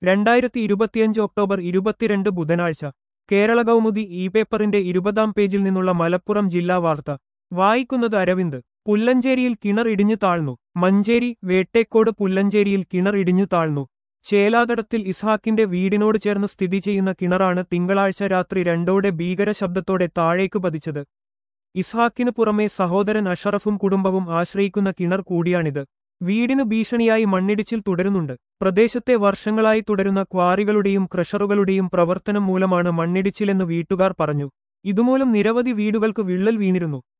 രണ്ടായിരത്തി ഇരുപത്തിയഞ്ച് ഒക്ടോബർ ഇരുപത്തിരണ്ട് ബുധനാഴ്ച കേരള കൗമുദി ഇ പേപ്പറിന്റെ ഇരുപതാം പേജിൽ നിന്നുള്ള മലപ്പുറം ജില്ലാ വാർത്ത വായിക്കുന്നത് അരവിന്ദ് പുല്ലഞ്ചേരിയിൽ കിണർ ഇടിഞ്ഞു താഴ്ന്നു മഞ്ചേരി വേട്ടേക്കോട് പുല്ലഞ്ചേരിയിൽ കിണർ ഇടിഞ്ഞു താഴ്ന്നു ചേലാതടത്തിൽ ഇസ്ഹാക്കിന്റെ വീടിനോട് ചേർന്ന് സ്ഥിതി ചെയ്യുന്ന കിണറാണ് തിങ്കളാഴ്ച രാത്രി രണ്ടോടെ ഭീകര ശബ്ദത്തോടെ താഴേക്ക് പതിച്ചത് ഇസ്ഹാക്കിനു പുറമെ സഹോദരൻ അഷറഫും കുടുംബവും ആശ്രയിക്കുന്ന കിണർ കൂടിയാണിത് വീടിനു ഭീഷണിയായി മണ്ണിടിച്ചിൽ തുടരുന്നുണ്ട് പ്രദേശത്തെ വർഷങ്ങളായി തുടരുന്ന ക്വാറികളുടെയും ക്രഷറുകളുടെയും പ്രവർത്തനം മൂലമാണ് മണ്ണിടിച്ചിലെന്ന് വീട്ടുകാർ പറഞ്ഞു ഇതുമൂലം നിരവധി വീടുകൾക്ക് വിള്ളൽ വീണിരുന്നു